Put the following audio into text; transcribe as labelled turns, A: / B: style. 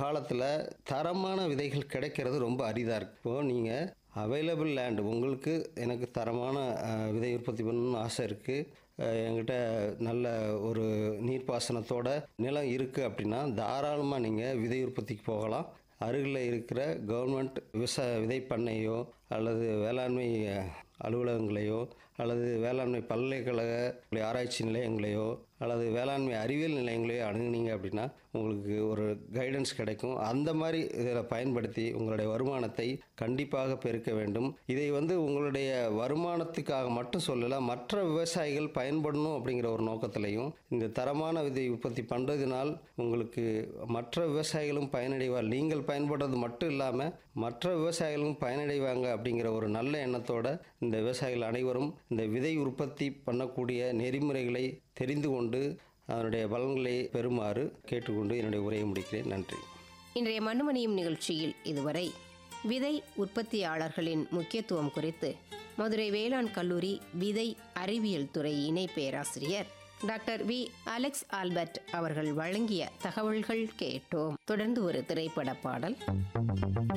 A: காலத்தில் தரமான விதைகள் கிடைக்கிறது ரொம்ப அரிதாக இருக்கு இப்போது நீங்கள் அவைலபிள் லேண்ட் உங்களுக்கு எனக்கு தரமான அஹ், விதை உற்பத்தி பண்ணணும்னு ஆசை இருக்குது என்கிட்ட நல்ல ஒரு நீர்ப்பாசனத்தோட நிலம் இருக்குது அப்படின்னா தாராளமாக நீங்கள் விதை உற்பத்திக்கு போகலாம் அருகில் இருக்கிற கவர்மெண்ட் விவசாய விதை பண்ணையோ அல்லது வேளாண்மை அஹ், அலுவலகங்களையோ அல்லது வேளாண்மை பல்கலைக்கழக ஆராய்ச்சி நிலையங்களையோ அல்லது வேளாண்மை அறிவியல் நிலையங்களையோ அணுகுனீங்க அப்படின்னா உங்களுக்கு ஒரு கைடன்ஸ் கிடைக்கும் அந்த மாதிரி இதில் பயன்படுத்தி உங்களுடைய வருமானத்தை கண்டிப்பாக பெருக்க வேண்டும் இதை வந்து உங்களுடைய வருமானத்துக்காக மட்டும் சொல்லலை மற்ற விவசாயிகள் பயன்படணும் அப்படிங்கிற ஒரு நோக்கத்திலையும் இந்த தரமான விதை உற்பத்தி பண்ணுறதுனால் உங்களுக்கு மற்ற விவசாயிகளும் பயனடைவார் நீங்கள் பயன்படுறது மட்டும் இல்லாமல் மற்ற விவசாயிகளும் பயனடைவாங்க அப்படிங்கிற ஒரு நல்ல எண்ணத்தோட இந்த விவசாயிகள் அனைவரும் இந்த விதை உற்பத்தி பண்ணக்கூடிய நெறிமுறைகளை தெரிந்து கொண்டு அதனுடைய பலன்களை பெறுமாறு கேட்டுக்கொண்டு என்னுடைய உரையை முடிக்கிறேன் நன்றி
B: இன்றைய மண்ணுமணியும் நிகழ்ச்சியில் இதுவரை விதை உற்பத்தியாளர்களின் முக்கியத்துவம் குறித்து மதுரை வேளாண் கல்லூரி விதை அறிவியல் துறை இணை பேராசிரியர் டாக்டர் வி அலெக்ஸ் ஆல்பர்ட் அவர்கள் வழங்கிய தகவல்கள் கேட்டோம் தொடர்ந்து ஒரு திரைப்பட பாடல்